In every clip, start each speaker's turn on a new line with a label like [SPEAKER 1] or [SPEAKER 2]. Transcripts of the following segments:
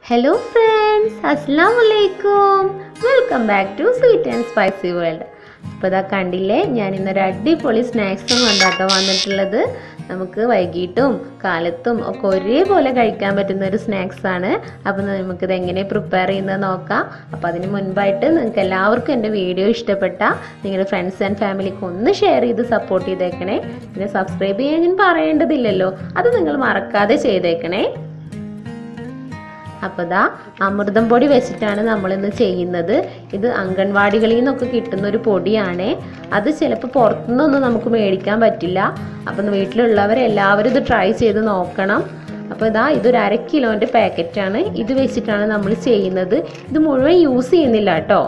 [SPEAKER 1] hello friends അസ്സാം വലൈക്കും welcome back to sweet and spicy world അപ്പോൾ ഇതാ കണ്ടില്ലേ ഞാൻ ഇന്നൊരു അടിപൊളി സ്നാക്സും കൊണ്ടാട്ടോ വന്നിട്ടുള്ളത് നമുക്ക് വൈകിട്ടും കാലത്തും ഒക്കെ ഒരേപോലെ കഴിക്കാൻ പറ്റുന്ന ഒരു സ്നാക്സ് ആണ് അപ്പോൾ നമുക്കിത് എങ്ങനെ പ്രിപ്പയർ ചെയ്യുന്നത് നോക്കാം അപ്പോൾ അതിന് മുൻപായിട്ട് നിങ്ങൾക്ക് എല്ലാവർക്കും എൻ്റെ വീഡിയോ ഇഷ്ടപ്പെട്ട നിങ്ങളുടെ ഫ്രണ്ട്സ് ആൻഡ് ഫാമിലിക്ക് ഒന്ന് ഷെയർ ചെയ്ത് സപ്പോർട്ട് ചെയ്തേക്കണേ പിന്നെ സബ്സ്ക്രൈബ് ചെയ്യാൻ ഞാൻ പറയേണ്ടതില്ലല്ലോ അത് നിങ്ങൾ മറക്കാതെ ചെയ്തേക്കണേ അപ്പോൾ ദാ അമൃതം പൊടി വെച്ചിട്ടാണ് നമ്മളിന്ന് ചെയ്യുന്നത് ഇത് അംഗൻവാടികളിൽ നിന്നൊക്കെ കിട്ടുന്ന ഒരു പൊടിയാണ് അത് ചിലപ്പോൾ പുറത്തുനിന്നൊന്നും നമുക്ക് മേടിക്കാൻ പറ്റില്ല അപ്പം വീട്ടിലുള്ളവർ എല്ലാവരും ഇത് ട്രൈ ചെയ്ത് നോക്കണം അപ്പോൾ ഇതാ ഇതൊരു അര കിലോൻ്റെ പാക്കറ്റാണ് ഇത് വെച്ചിട്ടാണ് നമ്മൾ ചെയ്യുന്നത് ഇത് മുഴുവൻ യൂസ് ചെയ്യുന്നില്ല കേട്ടോ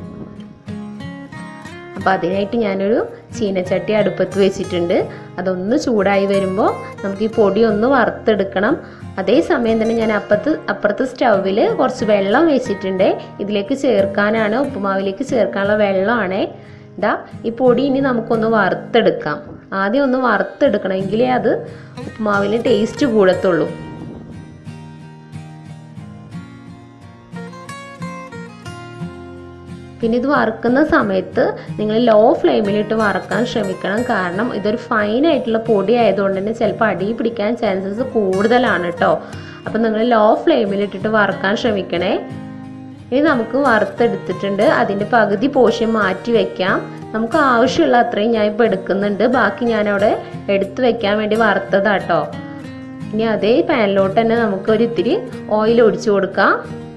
[SPEAKER 1] അപ്പോൾ അതിനായിട്ട് ഞാനൊരു ചീനച്ചട്ടി അടുപ്പത്ത് വെച്ചിട്ടുണ്ട് അതൊന്ന് ചൂടായി വരുമ്പോൾ നമുക്ക് ഈ പൊടി ഒന്ന് വറുത്തെടുക്കണം അതേ സമയം തന്നെ ഞാൻ അപ്പുറത്ത് അപ്പുറത്ത് സ്റ്റൗവിൽ കുറച്ച് വെള്ളം വെച്ചിട്ടുണ്ട് ഇതിലേക്ക് ചേർക്കാനാണ് ഉപ്പുമാവിലേക്ക് ചേർക്കാനുള്ള വെള്ളമാണ് ഇതാ ഈ പൊടി ഇനി നമുക്കൊന്ന് വറുത്തെടുക്കാം ആദ്യം ഒന്ന് വറുത്തെടുക്കണമെങ്കിലേ അത് ഉപ്പുമാവിന് ടേസ്റ്റ് കൂടത്തുള്ളൂ പിന്നെ ഇത് വറുക്കുന്ന സമയത്ത് നിങ്ങൾ ലോ ഫ്ലെയിമിലിട്ട് വറക്കാൻ ശ്രമിക്കണം കാരണം ഇതൊരു ഫൈൻ ആയിട്ടുള്ള പൊടി ആയതുകൊണ്ട് തന്നെ ചിലപ്പോൾ അടി പിടിക്കാൻ ചാൻസസ് കൂടുതലാണ് കേട്ടോ അപ്പം നിങ്ങൾ ലോ ഫ്ലെയിമിലിട്ടിട്ട് വറക്കാൻ ശ്രമിക്കണേ ഇനി നമുക്ക് വറുത്തെടുത്തിട്ടുണ്ട് അതിൻ്റെ പകുതി പോഷൻ മാറ്റി വെക്കാം നമുക്ക് ആവശ്യമുള്ള അത്രയും ഞാൻ ഇപ്പോൾ എടുക്കുന്നുണ്ട് ബാക്കി ഞാനവിടെ എടുത്തു വെക്കാൻ വേണ്ടി വറുത്തതാട്ടോ ഇനി അതേ പാനിലോട്ട് തന്നെ നമുക്ക് ഒരു ഇത്തിരി ഓയിൽ ഒഴിച്ചു കൊടുക്കാം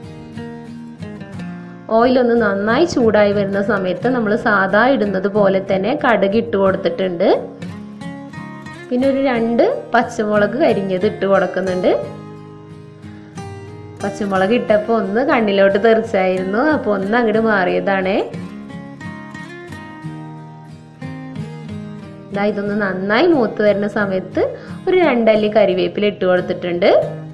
[SPEAKER 1] ഓയിൽ ഒന്ന് നന്നായി ചൂടായി വരുന്ന സമയത്ത് നമ്മൾ സാധാ ഇടുന്നത് പോലെ തന്നെ കടുക് ഇട്ട് കൊടുത്തിട്ടുണ്ട് പിന്നെ ഒരു രണ്ട് പച്ചമുളക് കരിഞ്ഞത് ഇട്ട് കൊടുക്കുന്നുണ്ട് പച്ചമുളക് ഇട്ടപ്പോൾ ഒന്ന് കണ്ണിലോട്ട് തെറിച്ചായിരുന്നു അപ്പോൾ ഒന്ന് അങ്ങോട്ട് മാറിയതാണേ ഇതാ ഇതൊന്ന് നന്നായി മൂത്ത് വരുന്ന സമയത്ത് ഒരു രണ്ടല്ലി കരിവേപ്പില ഇട്ട് കൊടുത്തിട്ടുണ്ട്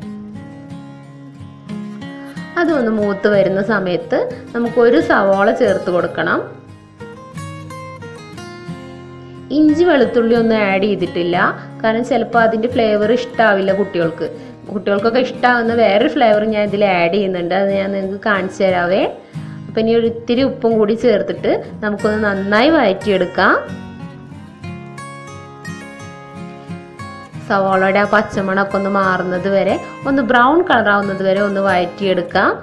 [SPEAKER 1] അതൊന്ന് മൂത്ത് വരുന്ന സമയത്ത് നമുക്ക് ഒരു സവോള ചേർത്ത് കൊടുക്കണം ഇഞ്ചി വെളുത്തുള്ളി ഒന്നും ആഡ് ചെയ്തിട്ടില്ല കാരണം ചിലപ്പോൾ അതിൻ്റെ ഫ്ലേവർ ഇഷ്ടാവില്ല കുട്ടികൾക്ക് കുട്ടികൾക്കൊക്കെ ഇഷ്ടാവുന്ന വേറൊരു ഫ്ലേവർ ഞാൻ ഇതിൽ ആഡ് ചെയ്യുന്നുണ്ട് അത് ഞാൻ നിങ്ങൾക്ക് കാണിച്ചു തരാവേ അപ്പം ഇനി ഒരു ഇത്തിരി ഉപ്പും കൂടി ചേർത്തിട്ട് നമുക്കൊന്ന് നന്നായി വഴറ്റിയെടുക്കാം സവാളയുടെ ആ പച്ചമണമൊക്കെ ഒന്ന് മാറുന്നത് വരെ ഒന്ന് ബ്രൗൺ കളർ ആവുന്നത് വരെ ഒന്ന് വഴറ്റിയെടുക്കാം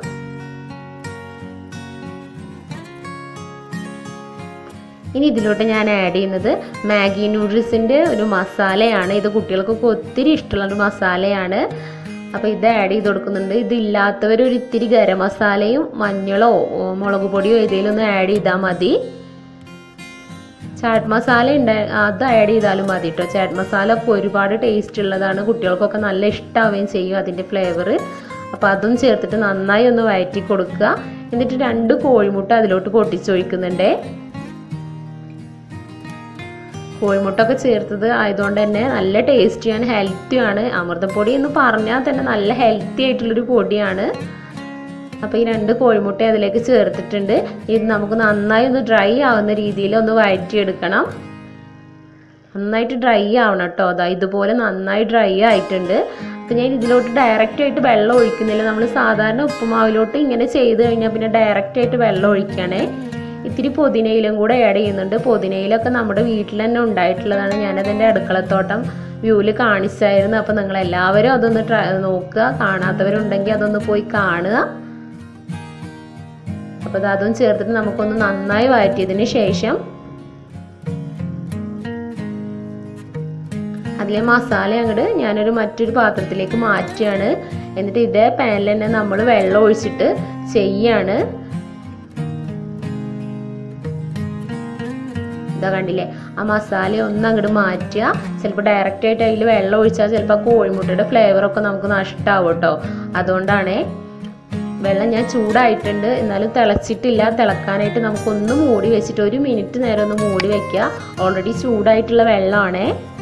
[SPEAKER 1] ഇനി ഇതിലോട്ട് ഞാൻ ആഡ് ചെയ്യുന്നത് മാഗി നൂഡിൽസിൻ്റെ ഒരു മസാലയാണ് ഇത് കുട്ടികൾക്കൊക്കെ ഒത്തിരി ഇഷ്ടമുള്ള ഒരു മസാലയാണ് അപ്പോൾ ഇത് ആഡ് ചെയ്ത് കൊടുക്കുന്നുണ്ട് ഇതില്ലാത്തവർ ഒരു ഇത്തിരി ഗരം മസാലയും മഞ്ഞളോ മുളക് പൊടിയോ ഏതെങ്കിലും ഒന്ന് ആഡ് ചെയ്താൽ മതി ചാറ്റ് മസാല ഉണ്ട് അത് ആഡ് ചെയ്താലും മതി കേട്ടോ ചാറ്റ് മസാല ഒക്കെ ഒരുപാട് ടേസ്റ്റ് ഉള്ളതാണ് കുട്ടികൾക്കൊക്കെ നല്ല ഇഷ്ടാവുകയും ചെയ്യും അതിൻ്റെ ഫ്ലേവർ അപ്പോൾ അതും ചേർത്തിട്ട് നന്നായി ഒന്ന് വഴറ്റി കൊടുക്കുക എന്നിട്ട് രണ്ട് കോഴിമുട്ട അതിലോട്ട് പൊട്ടിച്ചൊഴിക്കുന്നുണ്ടേ കോഴിമുട്ടൊക്കെ ചേർത്തത് ആയതുകൊണ്ട് തന്നെ നല്ല ടേസ്റ്റിയാണ് ഹെൽത്തിയാണ് അമൃതപ്പൊടി എന്ന് പറഞ്ഞാൽ തന്നെ നല്ല ഹെൽത്തി ആയിട്ടുള്ളൊരു പൊടിയാണ് അപ്പോൾ ഈ രണ്ട് കോഴിമുട്ട അതിലേക്ക് ചേർത്തിട്ടുണ്ട് ഇത് നമുക്ക് നന്നായി ഒന്ന് ഡ്രൈ ആവുന്ന രീതിയിൽ ഒന്ന് വഴറ്റിയെടുക്കണം നന്നായിട്ട് ഡ്രൈ ആവണം കേട്ടോ അതാ ഇതുപോലെ നന്നായി ഡ്രൈ ആയിട്ടുണ്ട് അപ്പം ഞാൻ ഇതിലോട്ട് ഡയറക്റ്റ് ആയിട്ട് വെള്ളം ഒഴിക്കുന്നില്ല നമ്മൾ സാധാരണ ഉപ്പുമാവിലോട്ട് ഇങ്ങനെ ചെയ്ത് കഴിഞ്ഞാൽ പിന്നെ ഡയറക്റ്റ് ആയിട്ട് വെള്ളം ഒഴിക്കണേ ഇത്തിരി പുതിനയിലും കൂടെ ആഡ് ചെയ്യുന്നുണ്ട് പുതിനയിലൊക്കെ നമ്മുടെ വീട്ടിൽ തന്നെ ഉണ്ടായിട്ടുള്ളതാണ് ഞാനതിൻ്റെ അടുക്കളത്തോട്ടം വ്യൂവിൽ കാണിച്ചായിരുന്നു അപ്പോൾ നിങ്ങൾ എല്ലാവരും അതൊന്ന് ട്രൈ നോക്കുക കാണാത്തവരുണ്ടെങ്കിൽ അതൊന്ന് പോയി കാണുക അപ്പോൾ അതും ചേർത്തിട്ട് നമുക്കൊന്ന് നന്നായി വഴറ്റിയതിന് ശേഷം അതിലെ മസാല അങ്ങോട്ട് ഞാനൊരു മറ്റൊരു പാത്രത്തിലേക്ക് മാറ്റുകയാണ് എന്നിട്ട് ഇതേ പാനിൽ തന്നെ നമ്മൾ വെള്ളം ഒഴിച്ചിട്ട് ചെയ്യാണ് ഇതാ കണ്ടില്ലേ ആ മസാല ഒന്ന് അങ്ങോട്ട് മാറ്റുക ചിലപ്പോൾ ഡയറക്റ്റ് ആയിട്ട് അതിൽ വെള്ളം ഒഴിച്ചാൽ ചിലപ്പോൾ കോഴിമുട്ടയുടെ ഫ്ലേവറൊക്കെ നമുക്ക് നഷ്ടമാവും കേട്ടോ അതുകൊണ്ടാണേ വെള്ളം ഞാൻ ചൂടായിട്ടുണ്ട് എന്നാലും തിളച്ചിട്ടില്ല തിളക്കാനായിട്ട് നമുക്കൊന്ന് മൂടി വെച്ചിട്ട് ഒരു മിനിറ്റ് നേരം ഒന്ന് മൂടി വെക്കുക ഓൾറെഡി ചൂടായിട്ടുള്ള വെള്ളമാണേ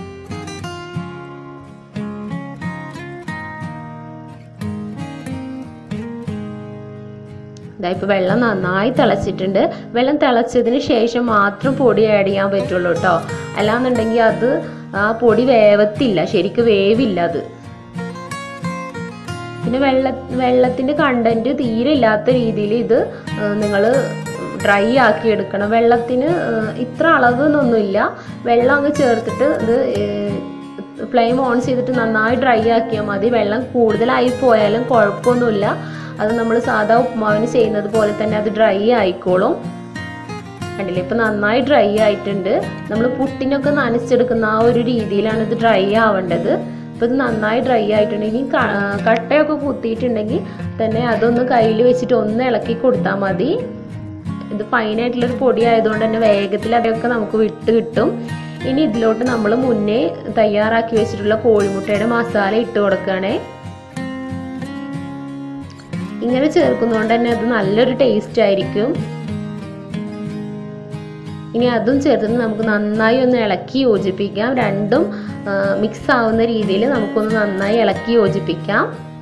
[SPEAKER 1] ഇതാ ഇപ്പോൾ വെള്ളം നന്നായി തിളച്ചിട്ടുണ്ട് വെള്ളം തിളച്ചതിന് ശേഷം മാത്രം പൊടി ആഡ് ചെയ്യാൻ പറ്റുള്ളൂ കേട്ടോ അല്ലാന്നുണ്ടെങ്കിൽ അത് ആ പൊടി വേവത്തില്ല ശരിക്കും വേവില്ല അത് പിന്നെ വെള്ള വെള്ളത്തിൻ്റെ കണ്ടൻറ്റ് തീരെ ഇല്ലാത്ത രീതിയിൽ ഇത് നിങ്ങൾ ഡ്രൈ ആക്കി എടുക്കണം വെള്ളത്തിന് ഏഹ്, ഇത്ര അളവ് എന്നൊന്നുമില്ല വെള്ളം അങ്ങ് ചേർത്തിട്ട് ഇത് ഫ്ലെയിം ഓൺ ചെയ്തിട്ട് നന്നായി ഡ്രൈ ആക്കിയാൽ മതി വെള്ളം കൂടുതലായി പോയാലും കുഴപ്പമൊന്നുമില്ല അത് നമ്മൾ സാധാ ഉപ്പുമാവിന് ചെയ്യുന്നത് പോലെ തന്നെ അത് ഡ്രൈ ആയിക്കോളും കണ്ടില്ലേ ഇപ്പം നന്നായി ഡ്രൈ ആയിട്ടുണ്ട് നമ്മൾ പുട്ടിനൊക്കെ നനച്ചെടുക്കുന്ന ആ ഒരു രീതിയിലാണ് ഇത് ഡ്രൈ ആവേണ്ടത് ഇപ്പം ഇത് നന്നായി ഡ്രൈ ആയിട്ടുണ്ട് ഇനി ക- ആ, കട്ടയൊക്കെ കുത്തിയിട്ടുണ്ടെങ്കിൽ തന്നെ അതൊന്ന് കയ്യിൽ വെച്ചിട്ട് ഒന്ന് ഇളക്കി കൊടുത്താൽ മതി ഇത് ഫൈനായിട്ടുള്ളൊരു പൊടി ആയതുകൊണ്ട് തന്നെ വേഗത്തിൽ അതൊക്കെ നമുക്ക് വിട്ട് കിട്ടും ഇനി ഇതിലോട്ട് നമ്മൾ മുന്നേ തയ്യാറാക്കി വെച്ചിട്ടുള്ള കോഴിമുട്ടയുടെ മസാല ഇട്ട് കൊടുക്കുകയാണേ ഇങ്ങനെ ചേർക്കുന്നതുകൊണ്ട് തന്നെ അത് നല്ലൊരു ടേസ്റ്റ് ആയിരിക്കും ഇനി അതും ചേർത്ത് നമുക്ക് നന്നായി ഒന്ന് ഇളക്കി യോജിപ്പിക്കാം രണ്ടും മിക്സ് ആവുന്ന രീതിയിൽ നമുക്കൊന്ന് നന്നായി ഇളക്കി യോജിപ്പിക്കാം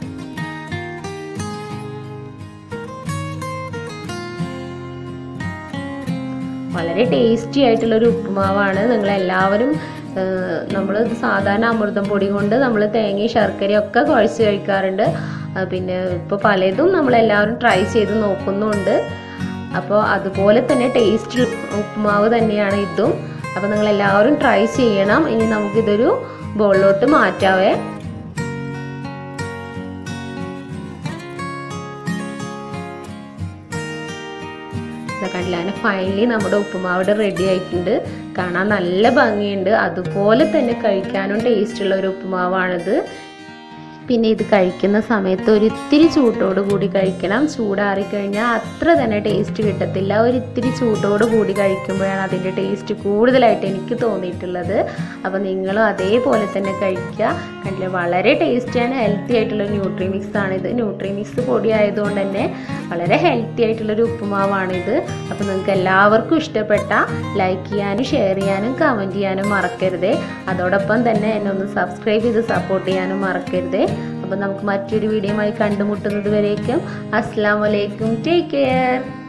[SPEAKER 1] വളരെ ടേസ്റ്റി ആയിട്ടുള്ള ഒരു ഉപ്പുമാവാണ് നിങ്ങൾ എല്ലാവരും നമ്മൾ സാധാരണ അമൃതം പൊടി കൊണ്ട് നമ്മൾ തേങ്ങയും ശർക്കരയും ഒക്കെ കുഴച്ച് കഴിക്കാറുണ്ട് ആ, പിന്നെ ഇപ്പോൾ പലതും നമ്മളെല്ലാവരും ട്രൈ ചെയ്ത് നോക്കുന്നുണ്ട് അപ്പോൾ അതുപോലെ തന്നെ ടേസ്റ്റ് ഉപ്പുമാവ് തന്നെയാണ് ഇതും അപ്പോൾ നിങ്ങൾ എല്ലാവരും ട്രൈ ചെയ്യണം ഇനി നമുക്കിതൊരു ബോളിലോട്ട് മാറ്റാവേ ഇതാ കണ്ടില്ല അങ്ങനെ ഫൈനലി നമ്മുടെ ഉപ്പുമാവിടെ റെഡി ആയിട്ടുണ്ട് കാണാൻ നല്ല ഭംഗിയുണ്ട് അതുപോലെ തന്നെ കഴിക്കാനും ടേസ്റ്റുള്ള ഒരു ഉപ്പുമാവാണിത് പിന്നെ ഇത് കഴിക്കുന്ന സമയത്ത് ഒരു ഇത്തിരി ചൂട്ടോട് കൂടി കഴിക്കണം ചൂടാറിക്കഴിഞ്ഞാൽ അത്ര തന്നെ ടേസ്റ്റ് കിട്ടത്തില്ല ഒരു ഇത്തിരി ചൂട്ടോട് കൂടി കഴിക്കുമ്പോഴാണ് അതിൻ്റെ ടേസ്റ്റ് കൂടുതലായിട്ട് എനിക്ക് തോന്നിയിട്ടുള്ളത് അപ്പോൾ നിങ്ങളും അതേപോലെ തന്നെ കഴിക്കുക കണ്ടില്ലേ വളരെ ടേസ്റ്റിയാണ് ഹെൽത്തി ആയിട്ടുള്ള ന്യൂട്രി മിക്സ് ആണിത് ന്യൂട്രി മിക്സ് പൊടി ആയതുകൊണ്ട് തന്നെ വളരെ ഹെൽത്തി ആയിട്ടുള്ളൊരു ഉപ്പുമാവാണിത് അപ്പോൾ നിങ്ങൾക്ക് എല്ലാവർക്കും ഇഷ്ടപ്പെട്ട ലൈക്ക് ചെയ്യാനും ഷെയർ ചെയ്യാനും കമൻറ്റ് ചെയ്യാനും മറക്കരുതേ അതോടൊപ്പം തന്നെ എന്നെ ഒന്ന് സബ്സ്ക്രൈബ് ചെയ്ത് സപ്പോർട്ട് ചെയ്യാനും മറക്കരുതേ അപ്പോൾ നമുക്ക് മറ്റൊരു വീഡിയോയുമായി കണ്ടുമുട്ടുന്നത് വരേക്കും അസ്സാം വലൈക്കും ടേക്ക് കെയർ